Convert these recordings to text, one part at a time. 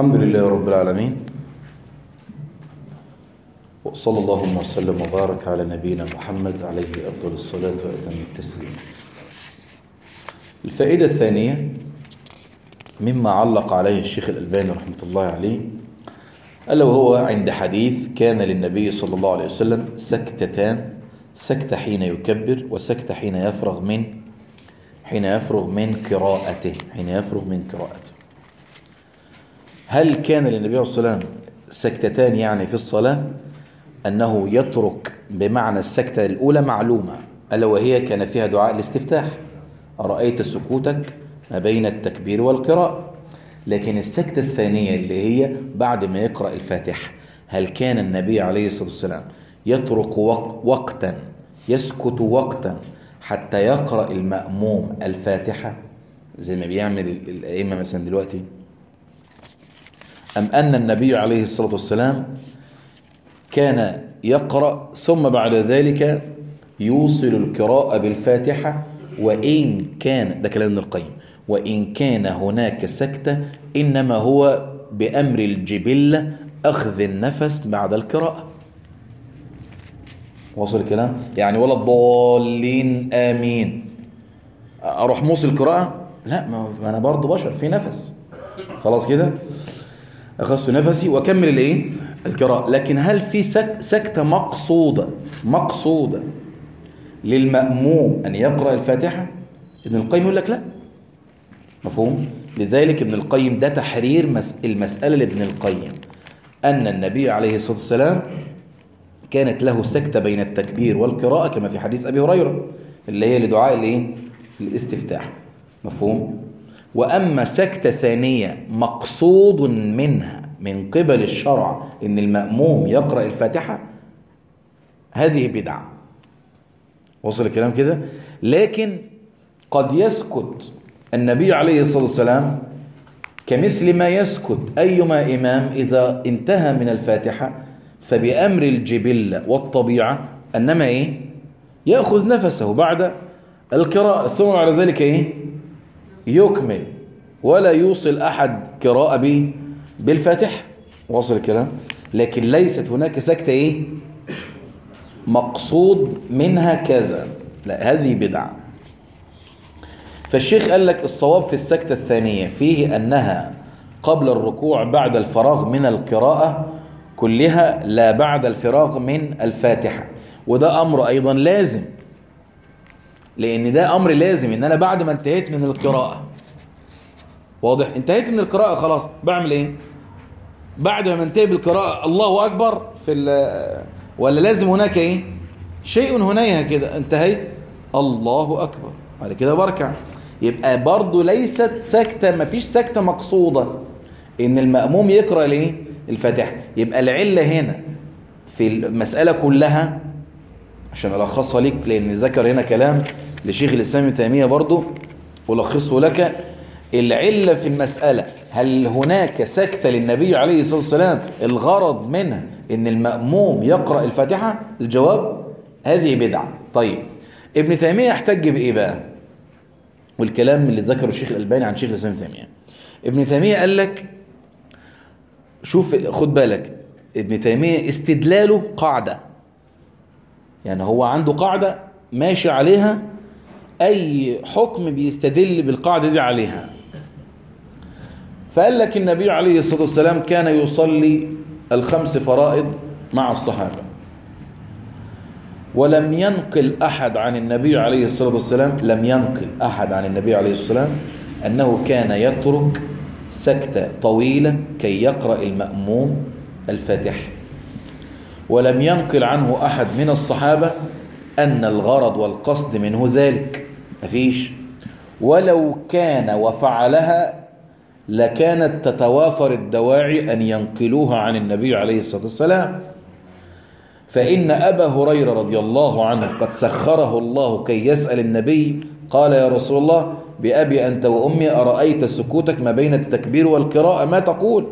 الحمد لله رب العالمين وصلى اللهم وسلم وبارك على نبينا محمد عليه أفضل الصلاة وأتم التسليم الفائدة الثانية مما علق عليه الشيخ الألباني رحمة الله عليه ألا وهو عند حديث كان للنبي صلى الله عليه وسلم سكتتان سكتة حين يكبر وسكتة حين يفرغ من حين يفرغ من قراءته حين يفرغ من قراءته هل كان للنبي صلى الله عليه وسلم سكتتان يعني في الصلاة أنه يترك بمعنى السكتة الأولى معلومة ألا وهي كان فيها دعاء الاستفتاح أرأيت سكوتك ما بين التكبير والقراءة لكن السكتة الثانية اللي هي بعد ما يقرأ الفاتحة هل كان النبي عليه الصلاة والسلام يترك وقتا يسكت وقتا حتى يقرأ المأموم الفاتحة زي ما بيعمل الأئمة مثلا دلوقتي أم أن النبي عليه الصلاة والسلام كان يقرأ ثم بعد ذلك يوصل القراءة بالفاتحة وإن كان ده كلام ابن القيم وإن كان هناك سكتة إنما هو بأمر الجبلة أخذ النفس بعد القراءة وصل الكلام يعني ولا الضالين آمين أروح موصل القراءة لا ما أنا برضه بشر في نفس خلاص كده أخذت نفسي وأكمل الإيه القراءة لكن هل في سك سكتة مقصودة مقصودة للمأموم أن يقرأ الفاتحة ابن القيم يقول لك لا مفهوم لذلك ابن القيم ده تحرير المسألة لابن القيم أن النبي عليه الصلاة والسلام كانت له سكتة بين التكبير والقراءة كما في حديث أبي هريرة اللي هي لدعاء الايه الاستفتاح مفهوم وأما سكتة ثانية مقصود منها من قبل الشرع ان المأموم يقرأ الفاتحة هذه بدعة وصل الكلام كده لكن قد يسكت النبي عليه الصلاة والسلام كمثل ما يسكت أيما إمام إذا انتهى من الفاتحة فبأمر الجبلة والطبيعة أنما إيه يأخذ نفسه بعد القراءة ثم بعد ذلك إيه يكمل ولا يوصل أحد قراءة به بالفاتحة واصل الكلام لكن ليست هناك سكتة إيه مقصود منها كذا لا هذه بدعة فالشيخ قال لك الصواب في السكتة الثانية فيه أنها قبل الركوع بعد الفراغ من القراءة كلها لا بعد الفراغ من الفاتحة وده أمر أيضا لازم لأن ده أمر لازم إن أنا بعد ما انتهيت من القراءة واضح انتهيت من القراءة خلاص بعمل إيه بعد ما انتهي بالقراءة الله أكبر في ولا لازم هناك إيه شيء هنيها كده انتهيت الله أكبر بعد كده بركع يبقى برضو ليست سكتة مفيش سكتة مقصودة إن المأموم يقرأ ليه الفاتحة يبقى العلة هنا في المسألة كلها عشان ألخصها لك لأن ذكر هنا كلام لشيخ الإسلام ابن تيمية برضو ألخصه لك العلة في المسألة هل هناك سكتة للنبي عليه الصلاة والسلام الغرض منها إن المأموم يقرأ الفاتحة الجواب هذه بدعة طيب ابن تيمية احتج بإيه بقى والكلام اللي ذكره الشيخ الألباني عن شيخ الإسلام ابن تيمية ابن تيمية قال لك شوف خد بالك ابن تيمية استدلاله قاعدة يعني هو عنده قاعدة ماشي عليها أي حكم بيستدل بالقاعدة دي عليها فقال لك النبي عليه الصلاة والسلام كان يصلي الخمس فرائض مع الصحابة ولم ينقل أحد عن النبي عليه الصلاة والسلام لم ينقل أحد عن النبي عليه الصلاة والسلام أنه كان يترك سكتة طويلة كي يقرأ المأموم الفاتح ولم ينقل عنه أحد من الصحابة أن الغرض والقصد منه ذلك مفيش ولو كان وفعلها لكانت تتوافر الدواعي أن ينقلوها عن النبي عليه الصلاة والسلام فإن أبا هريرة رضي الله عنه قد سخره الله كي يسأل النبي قال يا رسول الله بأبي أنت وأمي أرأيت سكوتك ما بين التكبير والقراءة ما تقول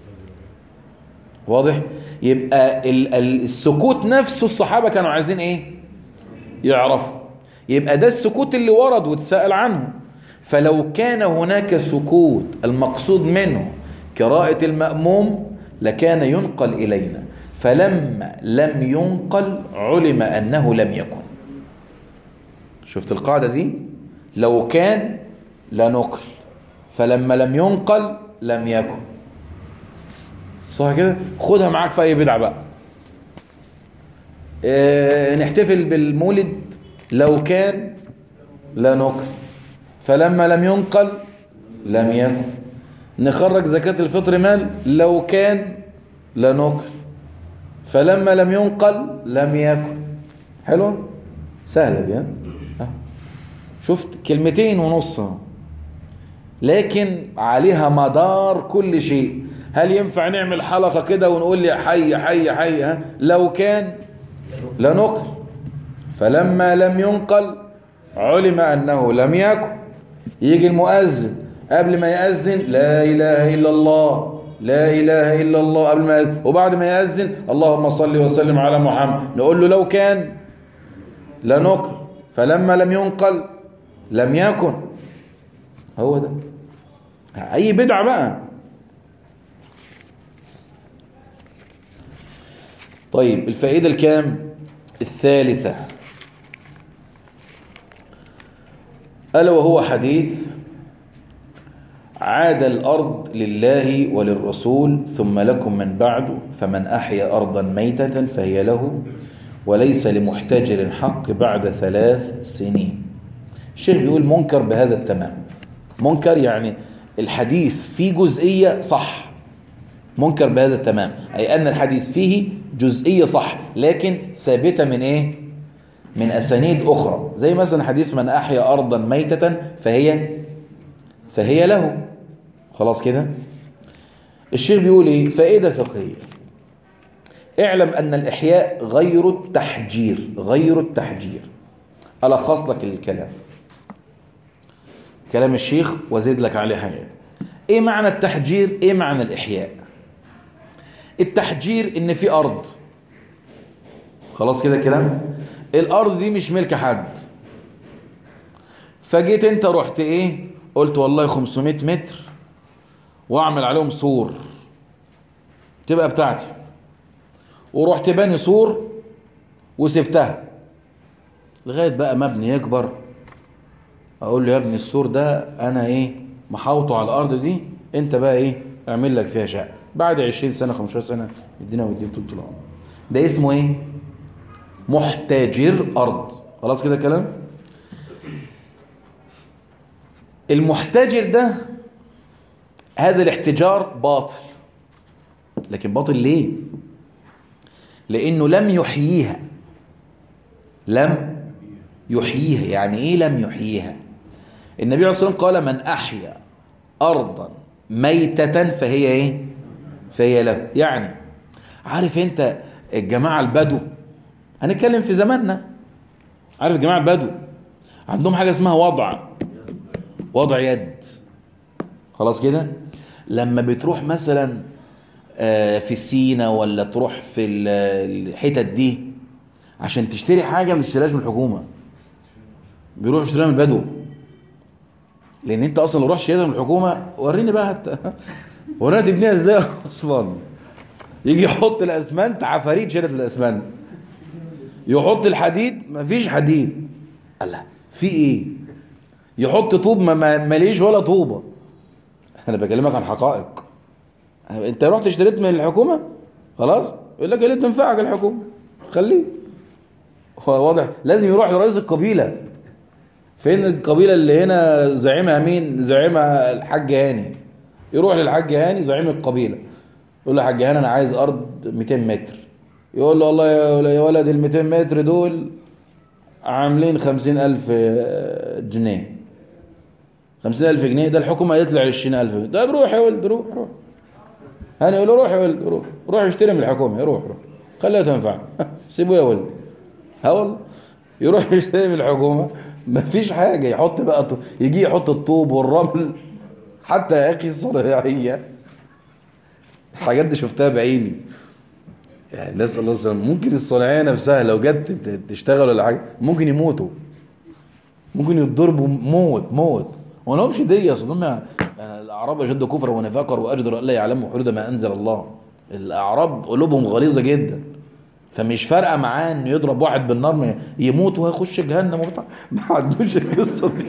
واضح يبقى السكوت نفسه الصحابة كانوا عايزين ايه يعرفوا يبقى ده السكوت اللي ورد واتسأل عنه فلو كان هناك سكوت المقصود منه قراءة المأموم لكان ينقل إلينا فلما لم ينقل علم أنه لم يكن شفت القاعدة دي لو كان لنقل فلما لم ينقل لم يكن صح كده خدها معاك في أي بدعة بقى اه نحتفل بالمولد لو كان لا نقل فلما لم ينقل لم يكن نخرج زكاة الفطر مال لو كان لا نقل فلما لم ينقل لم يكن حلو سهلة دي ها شفت كلمتين ونص لكن عليها مدار كل شيء هل ينفع نعمل حلقة كده ونقول لي حي حي حي ها لو كان لا نقل فلما لم ينقل علم أنه لم يكن يجي المؤذن قبل ما يأذن لا إله إلا الله لا إله إلا الله قبل ما يأذن وبعد ما يأذن اللهم صل وسلم على محمد نقول له لو كان لا نقل فلما لم ينقل لم يكن هو ده أي بدعة بقى طيب الفائدة الكام الثالثة ألا وهو حديث عاد الأرض لله وللرسول ثم لكم من بعد فمن أحيا أرضا ميتة فهي له وليس لمحتجر حق بعد ثلاث سنين الشيخ بيقول منكر بهذا التمام منكر يعني الحديث فيه جزئية صح منكر بهذا التمام أي أن الحديث فيه جزئية صح لكن ثابتة من إيه؟ من أسانيد أخرى زي مثلا حديث من أحيا أرضا ميتة فهي فهي له خلاص كده الشيخ بيقول إيه فائدة فقهية اعلم أن الإحياء غير التحجير غير التحجير ألخص لك الكلام كلام الشيخ وزيد لك عليه حاجة ايه معنى التحجير ايه معنى الإحياء التحجير ان في أرض خلاص كده كلام الأرض دي مش ملك حد فجيت انت رحت ايه قلت والله 500 متر واعمل عليهم سور تبقى بتاعتي ورحت باني سور وسبتها لغايه بقى مبني يكبر اقول له يا ابني السور ده انا ايه محاوطه على الارض دي انت بقى ايه اعمل لك فيها شقه بعد 20 سنه 15 سنه ادينا وادينا طول العمر ده اسمه ايه محتاجر ارض خلاص كده كلام المحتجر ده هذا الاحتجار باطل لكن باطل ليه لانه لم يحييها لم يحييها يعني ايه لم يحييها النبي عليه الصلاه والسلام قال من احيا ارضا ميتة فهي ايه فهي له يعني عارف انت الجماعة البدو هنتكلم في زماننا عارف الجماعة البدو عندهم حاجة اسمها وضع وضع يد خلاص كده لما بتروح مثلا في سينا ولا تروح في الحتت دي عشان تشتري حاجة ما تشتريهاش من الحكومة بيروح يشتريها من البدو لان انت اصلا لو رحت شريتها من الحكومه وريني بقى هت... ورينا تبنيها ازاي اصلا يجي يحط الاسمنت عفاريت شالت الاسمنت يحط الحديد مفيش حديد الله في ايه يحط طوب ما ماليش ولا طوبه انا بكلمك عن حقائق انت رحت اشتريت من الحكومه خلاص يقول لك اللي تنفعك الحكومه خليه هو واضح لازم يروح لرئيس القبيله فين القبيله اللي هنا زعيمها مين زعيمها الحاج هاني يروح للحاج هاني زعيم القبيله يقول له يا حاج هاني انا عايز ارض 200 متر يقول له والله يا ولد ال 200 متر دول عاملين 50000 جنيه 50000 جنيه ده الحكومه يطلع 20000 ده روح يا ولد روح روح هاني يقول له روح يا ولد روح روح اشتري من الحكومه روح روح خليها تنفع سيبه يا ولد ها والله يروح يشتري من الحكومه مفيش حاجة يحط بقى طو... يجي يحط الطوب والرمل حتى يا أخي الصناعية الحاجات دي شفتها بعيني يعني نسأل الله السلامة ممكن الصناعية نفسها لو جت تشتغل ولا حاجة ممكن يموتوا ممكن يتضربوا موت موت وانا همش دي اصل هم يعني الاعراب اشد كفرا ونفاقا واجدر الا يعلموا حدود ما انزل الله الاعراب قلوبهم غليظه جدا فمش فارقه معاه انه يضرب واحد بالنار ما يموت وهيخش جهنم وبتاع ما عندوش القصه دي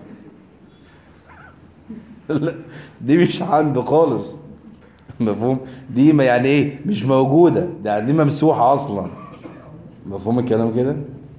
لا دي مش عنده خالص مفهوم دي ما يعني ايه مش موجوده ده دي ممسوحه اصلا مفهوم الكلام كده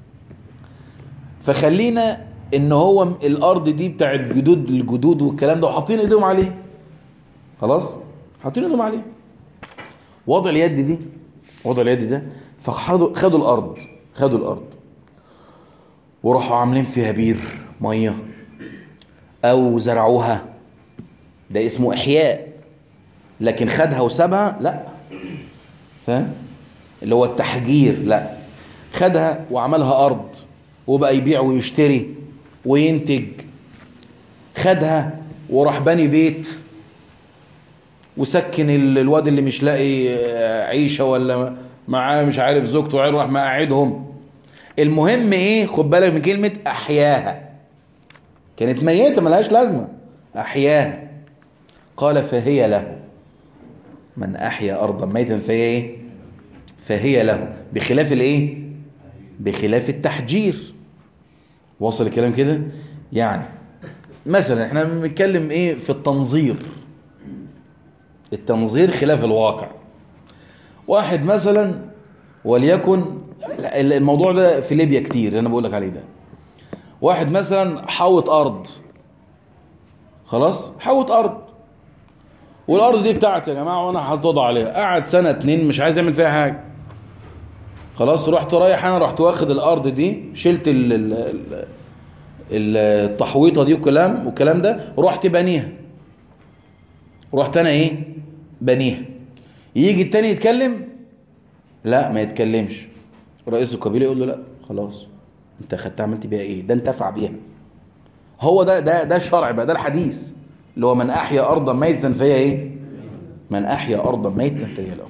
فخلينا ان هو الارض دي بتاعت جدود الجدود والكلام ده وحاطين ايديهم عليه خلاص حاطين ايديهم عليه وضع اليد دي وضع اليد ده فخدوا خدوا الارض خدوا الارض وراحوا عاملين فيها بير ميه او زرعوها ده اسمه احياء لكن خدها وسابها لا فاهم اللي هو التحجير لا خدها وعملها ارض وبقى يبيع ويشتري وينتج خدها وراح بني بيت وسكن ال- الواد اللي مش لاقي آه، عيشه ولا معاه مش عارف زوجته وعيال راح مقعدهم المهم ايه خد بالك من كلمه احياها كانت ميته ملهاش لازمه احياها قال فهي له من احيا ارضا ميتا فهي ايه فهي له بخلاف الايه بخلاف التحجير واصل الكلام كده يعني مثلا احنا بنتكلم ايه في التنظير التنظير خلاف الواقع واحد مثلا وليكن الموضوع ده في ليبيا كتير اللي انا بقول لك عليه ده واحد مثلا حوط ارض خلاص حوط ارض والارض دي بتاعتي يا جماعه وانا هتوضع عليها قعد سنه اتنين مش عايز يعمل فيها حاجه خلاص رحت رايح انا رحت واخد الارض دي شلت ال ال ال التحويطه دي والكلام والكلام ده ورحت بنيها رحت انا ايه بنيها يجي التاني يتكلم لا ما يتكلمش رئيس القبيله يقول له لا خلاص انت خدتها عملت بيها ايه ده انتفع بيها هو ده ده ده الشرع بقى ده الحديث اللي هو من احيا ارضا ميتا فهي ايه من احيا ارضا ميتا فهي له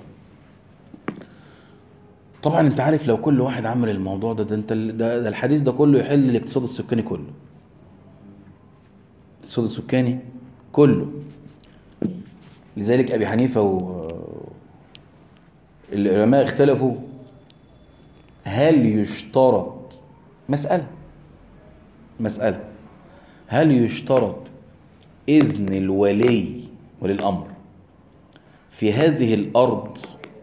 طبعا انت عارف لو كل واحد عمل الموضوع ده ده انت ال- ده, ده الحديث ده كله يحل الاقتصاد السكاني كله الاقتصاد السكاني كله لذلك ابي حنيفه و العلماء اختلفوا هل يشترط مسألة مسألة هل يشترط إذن الولي ولي الأمر في هذه الأرض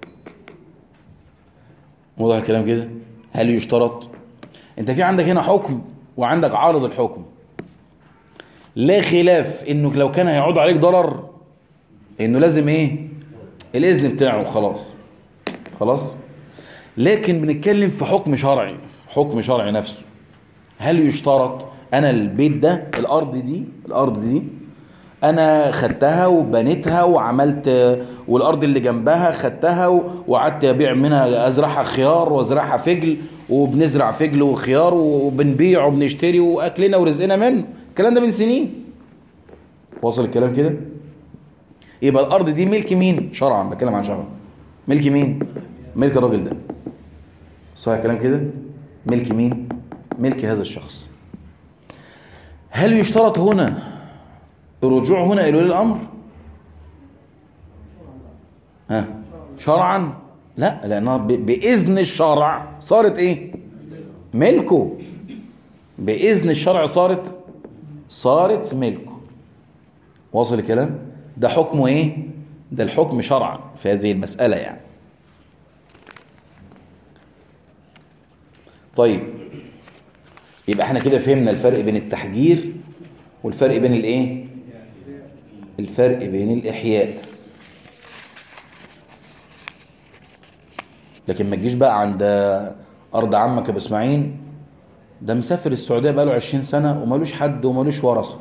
واضح الكلام كده هل يشترط انت في عندك هنا حكم وعندك عارض الحكم لا خلاف انه لو كان هيعود عليك ضرر انه لازم ايه الاذن بتاعه خلاص خلاص لكن بنتكلم في حكم شرعي حكم شرعي نفسه هل يشترط انا البيت ده الارض دي الارض دي انا خدتها وبنيتها وعملت والارض اللي جنبها خدتها وقعدت ابيع منها ازرعها خيار وازرعها فجل وبنزرع فجل وخيار وبنبيع وبنشتري واكلنا ورزقنا منه الكلام ده من سنين واصل الكلام كده يبقى الارض دي ملك مين شرعا بتكلم عن شرعا ملك مين ملك الراجل ده صحيح الكلام كده ملك مين ملك هذا الشخص هل يشترط هنا الرجوع هنا الى ولي الامر ها شرعا لا لانها ب- باذن الشرع صارت ايه ملكه باذن الشرع صارت صارت ملكه واصل الكلام ده حكمه ايه ده الحكم شرعا في هذه المساله يعني طيب يبقى احنا كده فهمنا الفرق بين التحجير والفرق بين الايه الفرق بين الاحياء لكن ما تجيش بقى عند ارض عمك ابو اسماعيل ده مسافر السعوديه بقاله 20 سنه ومالوش حد ومالوش ورثه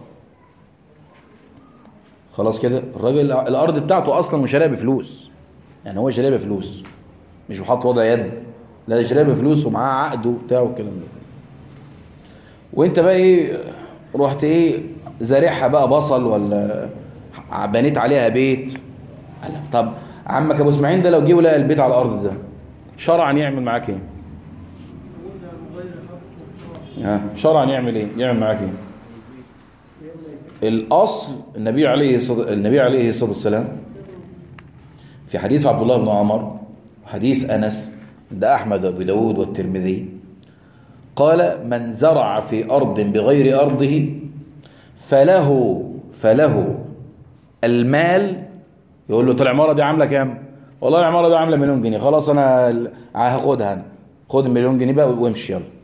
خلاص كده الراجل الارض بتاعته اصلا مش شاريها بفلوس يعني هو شاريها بفلوس مش بحط وضع يد لا ده شاريها بفلوس ومعاه عقد وبتاع والكلام ده وانت بقى ايه رحت ايه زارعها بقى بصل ولا بنيت عليها بيت قال لك طب عمك ابو اسماعيل ده لو جه ولقى البيت على الارض ده شرعا يعمل معاك ايه ها شرعا يعمل ايه يعمل معاك ايه الأصل النبي عليه الصلاة النبي عليه الصلاة والسلام في حديث عبد الله بن عمر حديث أنس عند أحمد وأبي داود والترمذي قال من زرع في أرض بغير أرضه فله فله المال يقول له طلع العمارة دي عاملة كام والله العمارة دي عاملة مليون جنيه خلاص أنا هاخدها أنا خد المليون جنيه بقى وامشي يلا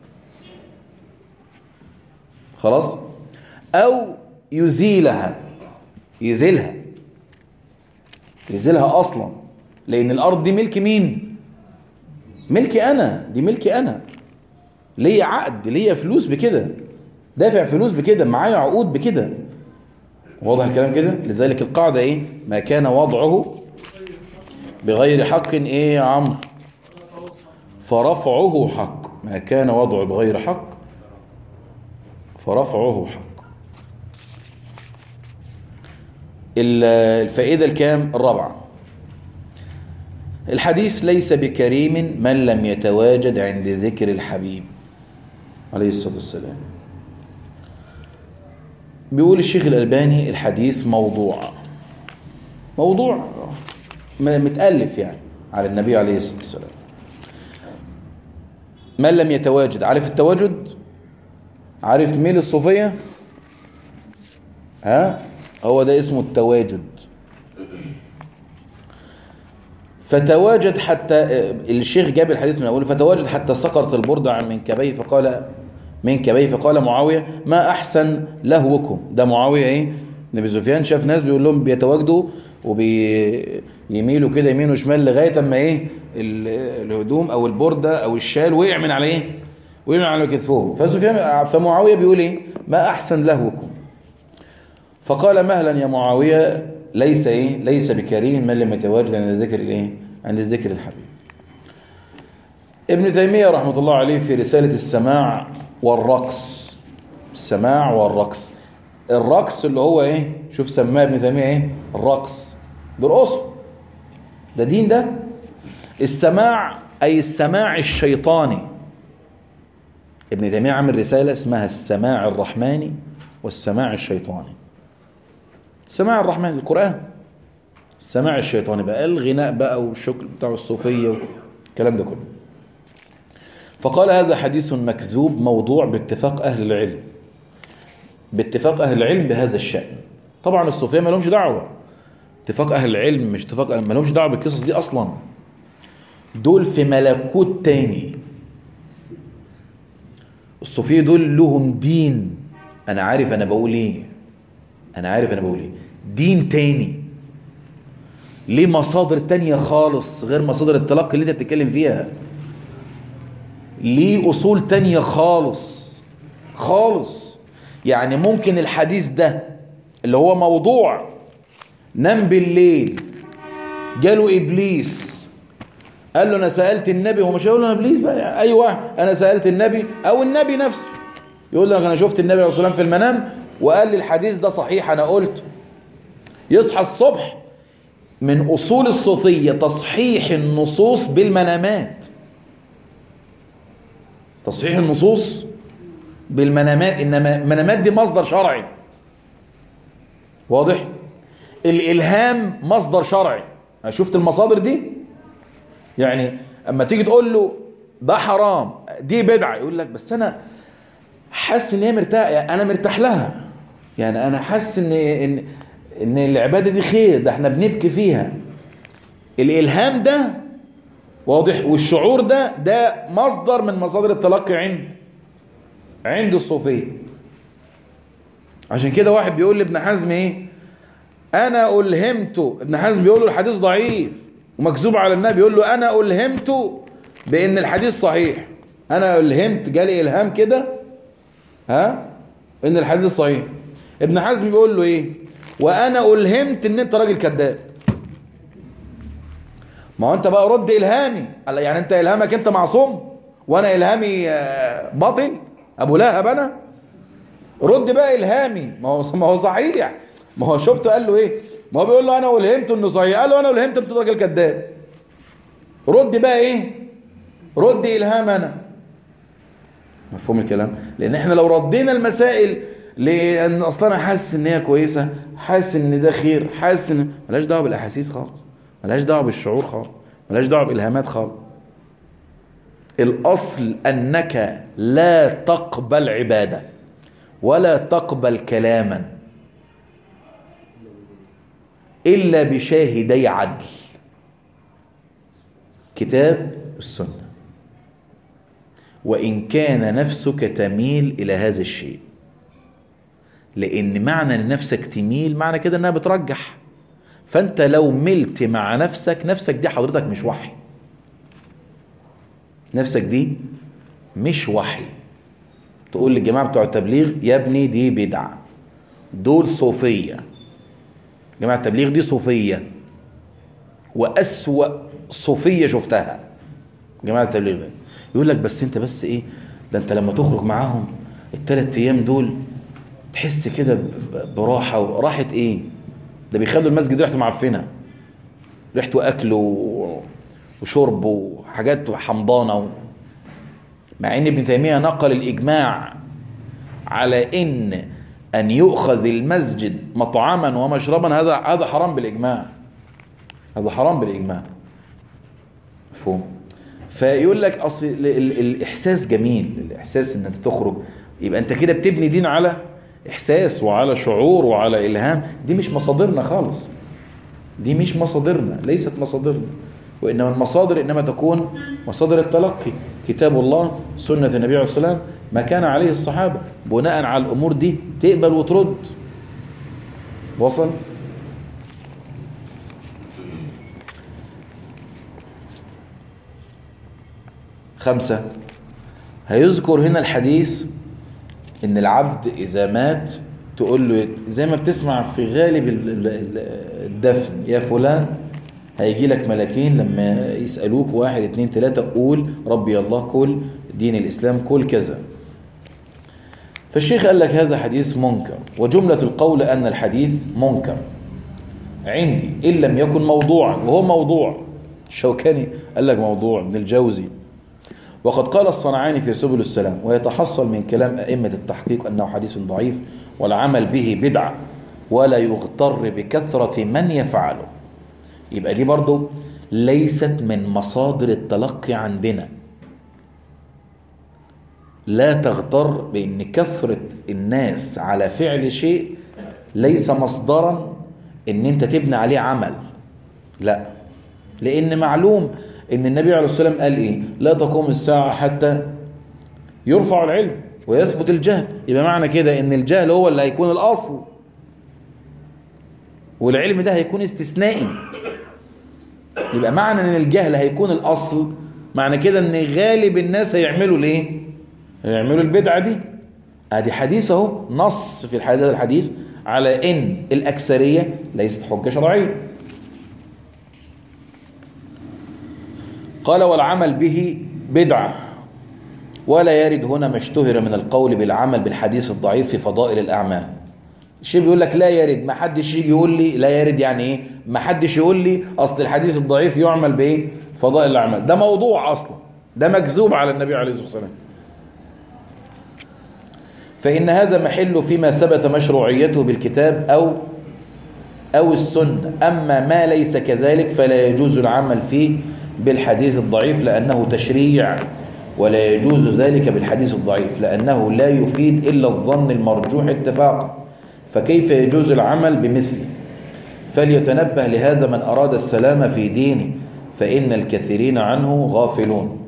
خلاص أو يزيلها يزيلها يزيلها أصلا لأن الأرض دي ملك مين ملكي أنا دي ملكي أنا ليا عقد ليا فلوس بكده دافع فلوس بكده معايا عقود بكده واضح الكلام كده لذلك القاعدة ايه ما كان وضعه بغير حق ايه يا عمرو فرفعه حق ما كان وضعه بغير حق فرفعه حق الفائدة الكام الرابعة الحديث ليس بكريم من لم يتواجد عند ذكر الحبيب عليه الصلاة والسلام بيقول الشيخ الألباني الحديث موضوع موضوع متألف يعني على النبي عليه الصلاة والسلام من لم يتواجد عارف التواجد عارف ميل الصوفية ها هو ده اسمه التواجد فتواجد حتى الشيخ جاب الحديث من أوله فتواجد حتى سقرت البردة عن منكبيه فقال منكبيه فقال معاوية ما أحسن لهوكم ده معاوية إيه نبي سفيان شاف ناس بيقول لهم بيتواجدوا وبيميلوا كده يمين وشمال لغاية اما إيه الهدوم أو البردة أو الشال وقع من على إيه وقع من على كتفهم فسفيان فمعاوية بيقول إيه ما أحسن لهوكم فقال مهلا يا معاوية ليس ايه ليس بكريم من لم يتواجد عند ذكر الايه عند ذكر الحبيب ابن تيمية رحمة الله عليه في رسالة السماع والرقص السماع والرقص الرقص اللي هو ايه شوف سماه ابن تيمية ايه الرقص بيرقصوا ده دين ده السماع اي السماع الشيطاني ابن تيمية عامل رسالة اسمها السماع الرحماني والسماع الشيطاني سماع الرحمن القرآن السماع الشيطاني بقى الغناء بقى والشكل بتاع الصوفية والكلام ده كله فقال هذا حديث مكذوب موضوع باتفاق أهل العلم باتفاق أهل العلم بهذا الشأن طبعا الصوفية ما لهمش دعوة اتفاق أهل العلم مش اتفاق ما لهمش دعوة بالقصص دي أصلا دول في ملكوت تاني الصوفية دول لهم دين أنا عارف أنا بقول إيه انا عارف انا بقول ايه دين تاني ليه مصادر تانية خالص غير مصادر التلقي اللي انت بتتكلم فيها ليه اصول تانية خالص خالص يعني ممكن الحديث ده اللي هو موضوع نام بالليل جاله ابليس قال له انا سالت النبي هو مش هيقول له انا ابليس بقى ايوه انا سالت النبي او النبي نفسه يقول لك انا شفت النبي عليه الصلاه والسلام في المنام وقال لي الحديث ده صحيح انا قلت يصحى الصبح من اصول الصوفيه تصحيح النصوص بالمنامات تصحيح النصوص بالمنامات انما المنامات دي مصدر شرعي واضح الالهام مصدر شرعي شفت المصادر دي يعني اما تيجي تقول له ده حرام دي بدعه يقول لك بس انا حاسس ان هي مرتاح انا مرتاح لها يعني انا حاسس ان ان ان العباده دي خير ده احنا بنبكي فيها الالهام ده واضح والشعور ده ده مصدر من مصادر التلقي عند عند الصوفيه عشان كده واحد بيقول لابن حزم ايه انا الهمت ابن حزم بيقول له الحديث ضعيف ومكذوب على النبي يقول له انا الهمت بان الحديث صحيح انا الهمت جالي الهام كده ها ان الحديث صحيح ابن حزم بيقول له ايه وانا الهمت ان انت راجل كذاب ما هو انت بقى رد الهامي يعني انت الهامك انت معصوم وانا الهامي باطل ابو لهب انا رد بقى الهامي ما هو ما هو صحيح ما هو شفته قال له ايه ما هو بيقول له انا الهمت انه صحيح قال له انا الهمت انت راجل كذاب رد بقى ايه رد الهام انا مفهوم الكلام لان احنا لو ردينا المسائل لان اصلا انا حاسس ان هي كويسه حاسس ان ده خير حاسس ان ملهاش دعوه بالاحاسيس خالص ملهاش دعوه بالشعور خالص ملهاش دعوه بالهامات خالص الاصل انك لا تقبل عباده ولا تقبل كلاما الا بشاهدي عدل كتاب السنه وان كان نفسك تميل الى هذا الشيء لان معنى ان نفسك تميل معنى كده انها بترجح فانت لو ملت مع نفسك نفسك دي حضرتك مش وحي نفسك دي مش وحي تقول للجماعه بتوع التبليغ يا ابني دي بدعه دول صوفيه جماعه التبليغ دي صوفيه واسوا صوفيه شفتها جماعه التبليغ ده يقول لك بس انت بس ايه ده انت لما تخرج معاهم الثلاث ايام دول تحس كده براحه وراحه ايه ده بيخلوا المسجد ريحته معفنه ريحته اكل و... وشرب وحاجات حمضانه و... مع ان ابن تيميه نقل الاجماع على ان ان يؤخذ المسجد مطعما ومشربا هذا هذا حرام بالاجماع هذا حرام بالاجماع مفهوم فيقول لك اصل ال... ال... الاحساس جميل الاحساس ان انت تخرج يبقى انت كده بتبني دين على احساس وعلى شعور وعلى الهام دي مش مصادرنا خالص دي مش مصادرنا ليست مصادرنا وانما المصادر انما تكون مصادر التلقي كتاب الله سنه النبي عليه الصلاه والسلام ما كان عليه الصحابه بناء على الامور دي تقبل وترد وصل خمسة هيذكر هنا الحديث ان العبد اذا مات تقول له زي ما بتسمع في غالب الدفن يا فلان هيجي لك ملاكين لما يسألوك واحد اتنين تلاتة قول ربي الله كل دين الإسلام كل كذا فالشيخ قال لك هذا حديث منكر وجملة القول أن الحديث منكر عندي إن لم يكن موضوعا وهو موضوع الشوكاني قال لك موضوع من الجوزي وقد قال الصنعاني في سبل السلام ويتحصل من كلام أئمة التحقيق أنه حديث ضعيف والعمل به بدعة ولا يغتر بكثرة من يفعله يبقى دي برضو ليست من مصادر التلقي عندنا لا تغتر بأن كثرة الناس على فعل شيء ليس مصدرا ان انت تبني عليه عمل لا لان معلوم ان النبي عليه الصلاة والسلام قال ايه لا تقوم الساعة حتى يرفع العلم ويثبت الجهل يبقى معنى كده ان الجهل هو اللي هيكون الاصل والعلم ده هيكون استثنائي يبقى معنى ان الجهل هيكون الاصل معنى كده ان غالب الناس هيعملوا الايه هيعملوا البدعه دي ادي حديث اهو نص في الحديث الحديث على ان الاكثريه ليست حجه شرعيه قال والعمل به بدعه ولا يرد هنا ما اشتهر من القول بالعمل بالحديث الضعيف في فضائل الاعمال الشيء بيقول لك لا يرد ما حدش يجي يقول لي لا يرد يعني ايه ما حدش يقول لي اصل الحديث الضعيف يعمل بايه فضائل الاعمال ده موضوع اصلا ده مكذوب على النبي عليه الصلاه والسلام فان هذا محل فيما ثبت مشروعيته بالكتاب او او السنه اما ما ليس كذلك فلا يجوز العمل فيه بالحديث الضعيف لانه تشريع ولا يجوز ذلك بالحديث الضعيف لانه لا يفيد الا الظن المرجوح اتفاقا فكيف يجوز العمل بمثله فليتنبه لهذا من أراد السلام في دينه فإن الكثيرين عنه غافلون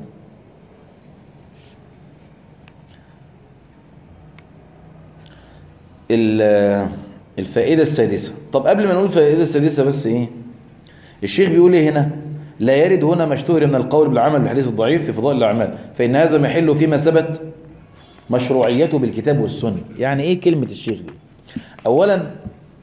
الفائدة السادسة طب قبل ما نقول الفائدة السادسة بس إيه الشيخ بيقول إيه هنا لا يرد هنا ما اشتهر من القول بالعمل بالحديث الضعيف في فضائل الأعمال فإن هذا محل فيما ثبت مشروعيته بالكتاب والسنة يعني إيه كلمة الشيخ دي اولا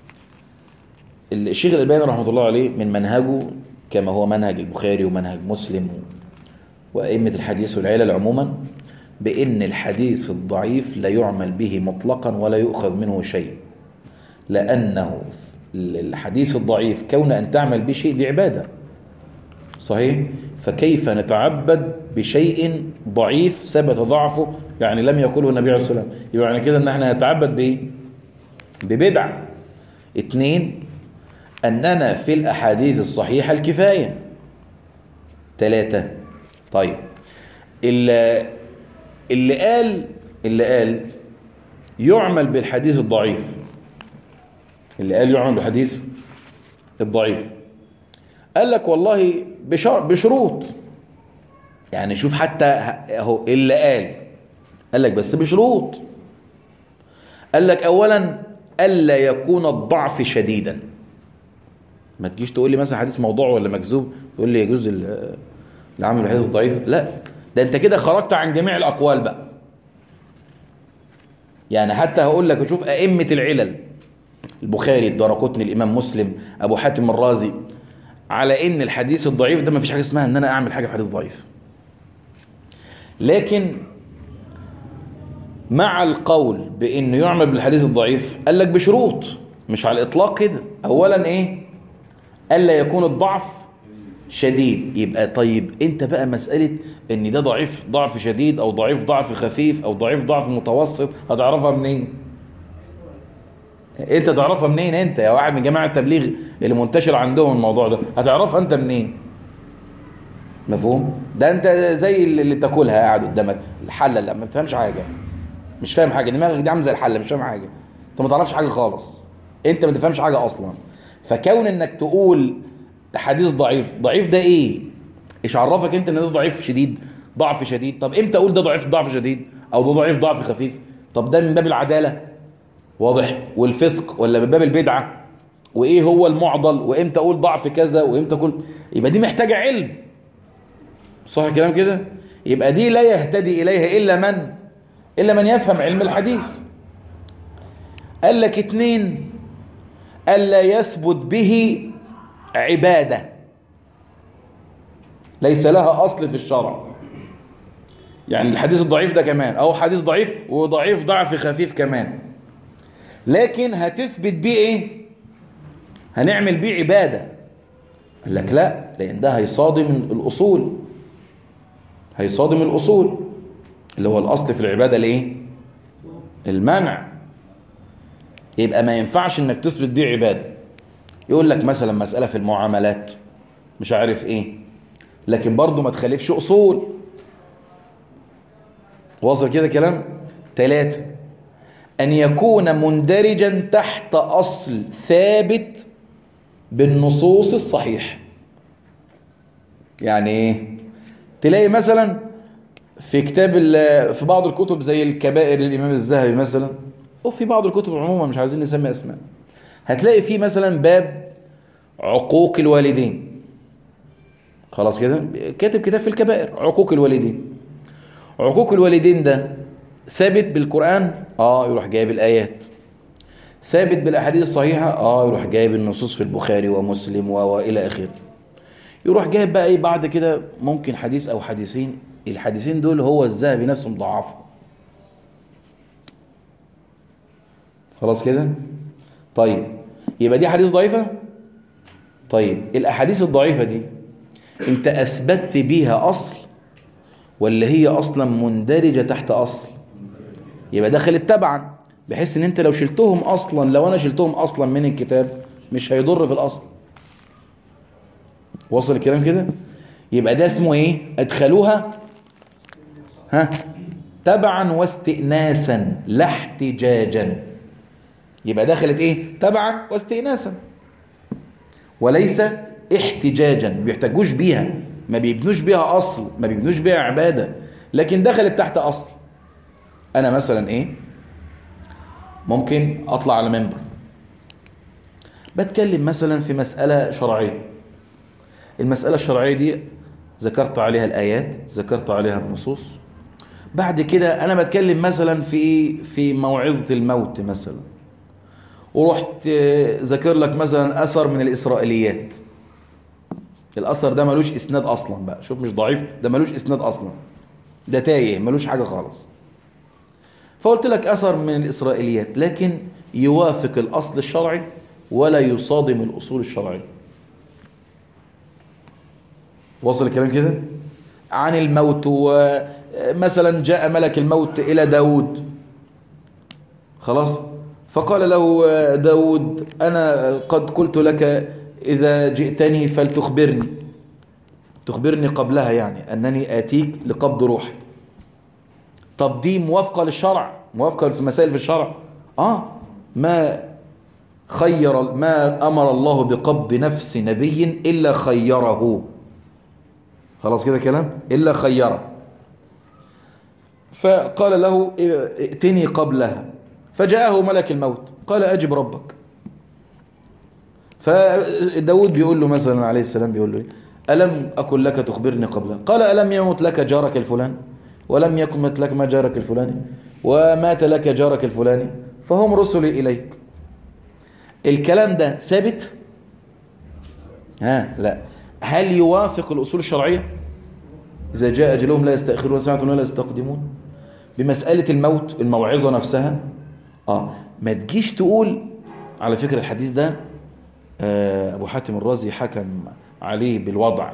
الشيخ الالباني رحمه الله عليه من منهجه كما هو منهج البخاري ومنهج مسلم وائمه الحديث والعلل عموما بان الحديث الضعيف لا يعمل به مطلقا ولا يؤخذ منه شيء لانه الحديث الضعيف كون ان تعمل به شيء دي عباده صحيح فكيف نتعبد بشيء ضعيف ثبت ضعفه يعني لم يقوله النبي عليه الصلاة والسلام يبقى يعني كده ان احنا نتعبد بايه ببدع اتنين اننا في الاحاديث الصحيحة الكفاية ثلاثة طيب اللي, اللي قال اللي قال يعمل بالحديث الضعيف اللي قال يعمل بالحديث الضعيف قال لك والله بشر بشروط يعني شوف حتى اهو اللي قال قال لك بس بشروط قال لك اولا الا يكون الضعف شديدا ما تجيش تقول لي مثلا حديث موضوع ولا مكذوب تقول لي يجوز العمل بالحديث الضعيف لا ده انت كده خرجت عن جميع الاقوال بقى يعني حتى هقول لك شوف ائمه العلل البخاري الدارقطني الامام مسلم ابو حاتم الرازي على ان الحديث الضعيف ده ما فيش حاجه اسمها ان انا اعمل حاجه في حديث ضعيف لكن مع القول بانه يعمل بالحديث الضعيف قال لك بشروط مش على الاطلاق كده اولا ايه الا يكون الضعف شديد يبقى طيب انت بقى مساله ان ده ضعيف ضعف شديد او ضعيف ضعف خفيف او ضعيف ضعف متوسط هتعرفها منين انت تعرفها منين انت يا واحد من جماعه التبليغ اللي منتشر عندهم الموضوع ده هتعرفها انت منين مفهوم ده انت زي اللي تاكلها قاعد قدامك الحله اللي ما تفهمش حاجه مش فاهم حاجه دماغك دي عامله زي الحله مش فاهم حاجه انت ما تعرفش حاجه خالص انت ما تفهمش حاجه اصلا فكون انك تقول حديث ضعيف ضعيف ده ايه ايش عرفك انت ان ده ضعيف شديد ضعف شديد طب امتى اقول ده ضعيف ضعف شديد او ده ضعيف ضعف خفيف طب ده من باب العداله واضح والفسق ولا من باب البدعه وايه هو المعضل وامتى اقول ضعف كذا وامتى اقول يبقى دي محتاجه علم صح الكلام كده يبقى دي لا يهتدي اليها الا من الا من يفهم علم الحديث قال لك اتنين الا يثبت به عباده ليس لها اصل في الشرع يعني الحديث الضعيف ده كمان او حديث ضعيف وضعيف ضعف خفيف كمان لكن هتثبت بيه ايه هنعمل بيه عبادة قال لك لا لان ده هيصادم الاصول هيصادم الاصول اللي هو الاصل في العبادة الايه المنع يبقى ما ينفعش انك تثبت بيه عبادة يقول لك مثلا مسألة في المعاملات مش عارف ايه لكن برضه ما تخالفش اصول واصل كده كلام ثلاثة أن يكون مندرجا تحت أصل ثابت بالنصوص الصحيح يعني ايه تلاقي مثلا في كتاب في بعض الكتب زي الكبائر للإمام الذهبي مثلا وفي بعض الكتب عموما مش عايزين نسمي أسماء هتلاقي فيه مثلا باب عقوق الوالدين خلاص كده كاتب كتاب في الكبائر عقوق الوالدين عقوق الوالدين ده ثابت بالقرآن اه يروح جايب الآيات ثابت بالأحاديث الصحيحة اه يروح جايب النصوص في البخاري ومسلم وإلى آخره يروح جايب بقى ايه بعد كده ممكن حديث أو حديثين الحديثين دول هو الذهبي نفسه مضاعفه خلاص كده طيب يبقى دي حديث ضعيفة طيب الأحاديث الضعيفة دي انت أثبتت بيها أصل ولا هي أصلا مندرجة تحت أصل يبقى دخلت تبعا بحيث ان انت لو شلتهم اصلا لو انا شلتهم اصلا من الكتاب مش هيضر في الاصل وصل الكلام كده يبقى ده اسمه ايه ادخلوها ها تبعا واستئناسا لا احتجاجا يبقى دخلت ايه تبعا واستئناسا وليس احتجاجا ما بيحتاجوش بيها ما بيبنوش بيها اصل ما بيبنوش بيها عباده لكن دخلت تحت اصل انا مثلا ايه ممكن اطلع على منبر بتكلم مثلا في مسألة شرعية المسألة الشرعية دي ذكرت عليها الآيات ذكرت عليها النصوص بعد كده أنا بتكلم مثلا في في موعظة الموت مثلا ورحت ذكر لك مثلا أثر من الإسرائيليات الأثر ده ملوش إسناد أصلا بقى شوف مش ضعيف ده ملوش إسناد أصلا ده تايه ملوش حاجة خالص فقلت لك أثر من الإسرائيليات لكن يوافق الأصل الشرعي ولا يصادم الأصول الشرعية وصل الكلام كده عن الموت ومثلا جاء ملك الموت إلى داود خلاص فقال له داود أنا قد قلت لك إذا جئتني فلتخبرني تخبرني قبلها يعني أنني آتيك لقبض روحي طب دي موافقة للشرع موافقة في مسائل في الشرع آه ما خير ما أمر الله بقبض نفس نبي إلا خيره خلاص كده كلام إلا خيره فقال له ائتني قبلها فجاءه ملك الموت قال أجب ربك فداود بيقول له مثلا عليه السلام بيقول له ألم أكن لك تخبرني قبلها قال ألم يمت لك جارك الفلان ولم يكمت لك ما جارك الفلاني ومات لك جارك الفلاني فهم رسلي إليك الكلام ده ثابت ها لا هل يوافق الأصول الشرعية إذا جاء أجلهم لا يستأخرون ساعة ولا يستقدمون بمسألة الموت الموعظة نفسها آه ما تجيش تقول على فكرة الحديث ده آه أبو حاتم الرازي حكم عليه بالوضع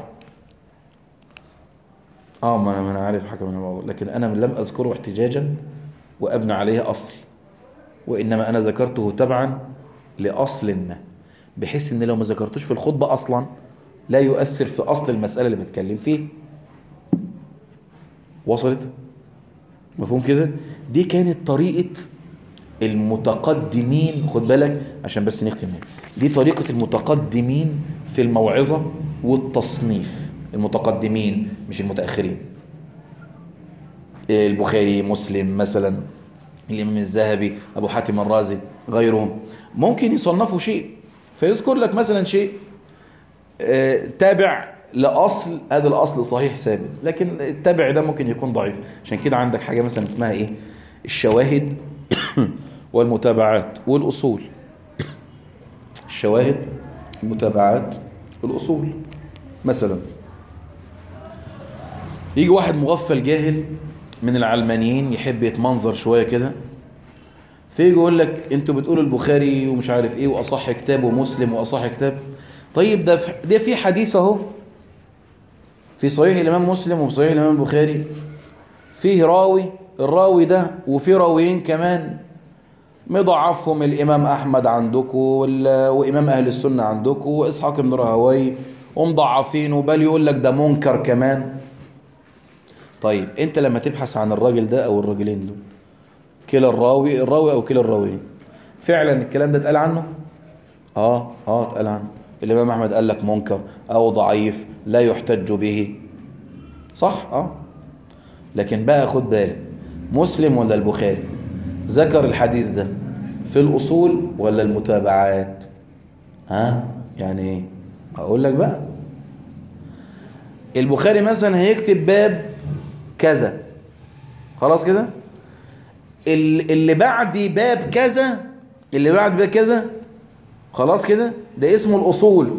اه ما انا ما انا عارف حكم الموضوع لكن انا لم اذكره احتجاجا وابنى عليه اصل وانما انا ذكرته تبعا لاصل ما بحيث ان لو ما ذكرتوش في الخطبه اصلا لا يؤثر في اصل المساله اللي بتكلم فيه وصلت مفهوم كده دي كانت طريقه المتقدمين خد بالك عشان بس نختم دي طريقه المتقدمين في الموعظه والتصنيف المتقدمين مش المتأخرين البخاري مسلم مثلا الإمام الذهبي أبو حاتم الرازي غيرهم ممكن يصنفوا شيء فيذكر لك مثلا شيء تابع لأصل هذا الأصل صحيح ثابت لكن التابع ده ممكن يكون ضعيف عشان كده عندك حاجة مثلا اسمها إيه الشواهد والمتابعات والأصول الشواهد المتابعات والأصول مثلا يجي واحد مغفل جاهل من العلمانيين يحب يتمنظر شوية كده فيجي يقول لك انتوا بتقولوا البخاري ومش عارف ايه واصح كتاب ومسلم واصح كتاب طيب ده ده في حديث اهو في صحيح الامام مسلم وفي صحيح الامام البخاري فيه راوي الراوي ده وفي راويين كمان مضاعفهم الامام احمد عندكم وامام اهل السنه عندكم واسحاق بن راهوي ومضاعفينه بل يقول لك ده منكر كمان طيب انت لما تبحث عن الراجل ده او الراجلين دول كلا الراوي الراوي او كلا الراويين فعلا الكلام ده اتقال عنه اه اه اتقال عنه الامام احمد قال لك منكر او ضعيف لا يحتج به صح اه لكن بقى خد بالك مسلم ولا البخاري ذكر الحديث ده في الاصول ولا المتابعات ها يعني ايه اقول لك بقى البخاري مثلا هيكتب باب كذا خلاص كده اللي بعد باب كذا اللي بعد باب كذا خلاص كده ده اسمه الأصول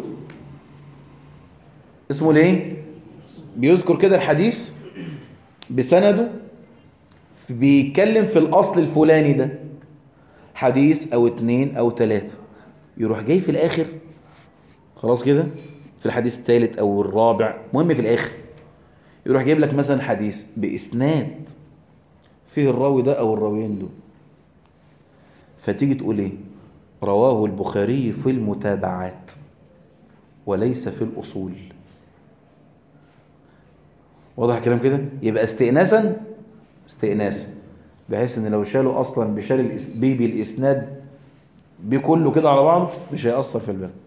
اسمه ليه بيذكر كده الحديث بسنده بيتكلم في الأصل الفلاني ده حديث أو اتنين أو تلاتة يروح جاي في الآخر خلاص كده في الحديث الثالث أو الرابع مهم في الآخر يروح جايب لك مثلا حديث بإسناد فيه الراوي ده أو الراويين دول فتيجي تقول إيه رواه البخاري في المتابعات وليس في الأصول واضح الكلام كده يبقى استئناسا استئناسا بحيث ان لو شالوا اصلا بشال الإس... بي بالاسناد بكله كده على بعض مش هيأثر في الباب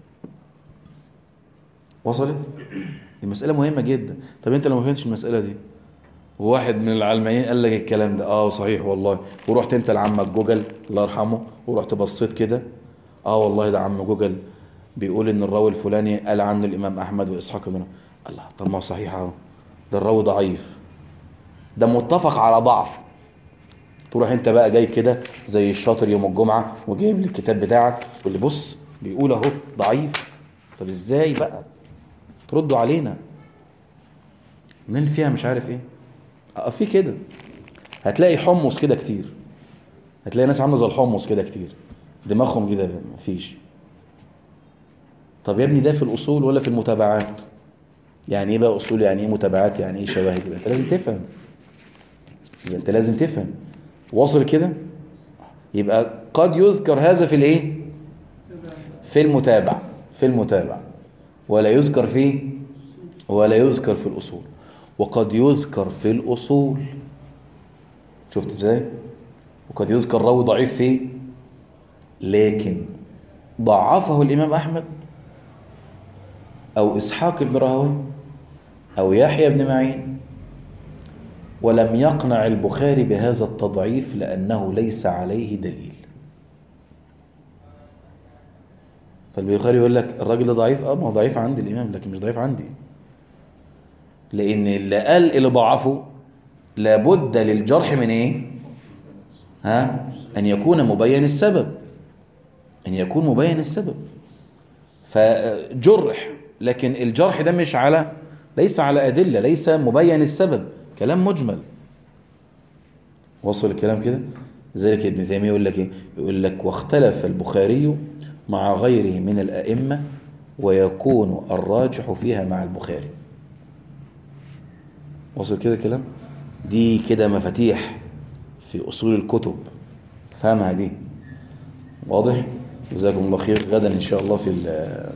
وصلت المسألة مهمة جدا طب انت لو ما فهمتش المسألة دي وواحد من العلمانيين قال لك الكلام ده اه صحيح والله ورحت انت لعمك جوجل الله يرحمه ورحت بصيت كده اه والله ده عم جوجل بيقول ان الراوي الفلاني قال عنه الامام احمد واسحاق بن الله طب ما هو صحيح اهو ده الراوي ضعيف ده متفق على ضعف تروح انت بقى جاي كده زي الشاطر يوم الجمعه وجايب لي الكتاب بتاعك واللي بص بيقول اهو ضعيف طب ازاي بقى تردوا علينا منين فيها مش عارف ايه اه في كده هتلاقي حمص كده كتير هتلاقي ناس عامله زي الحمص كده كتير دماغهم كده مفيش طب يا ابني ده في الاصول ولا في المتابعات يعني ايه بقى اصول يعني ايه متابعات يعني ايه شواهد يبقى انت لازم تفهم يبقى انت لازم تفهم واصل كده يبقى قد يذكر هذا في الايه في المتابع في المتابع ولا يذكر في ولا يذكر في الاصول وقد يذكر في الاصول شفت ازاي وقد يذكر راوي ضعيف فيه لكن ضعفه الامام احمد او اسحاق بن راهوي او يحيى بن معين ولم يقنع البخاري بهذا التضعيف لانه ليس عليه دليل فالبخاري يقول لك الراجل ده ضعيف اه ما هو ضعيف عند الامام لكن مش ضعيف عندي لان اللي قال اللي ضعفه لابد للجرح من ايه ها ان يكون مبين السبب ان يكون مبين السبب فجرح لكن الجرح ده مش على ليس على ادله ليس مبين السبب كلام مجمل وصل الكلام كده ذلك ابن تيميه يقول لك ايه يقول لك واختلف البخاري مع غيره من الائمه ويكون الراجح فيها مع البخاري وصل كده كلام دي كده مفاتيح في أصول الكتب فهمها دي واضح جزاكم الله خير غدا إن شاء الله في ال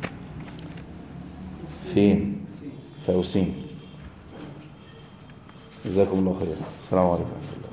فين في أوسين جزاكم الله خير السلام عليكم ورحمة الله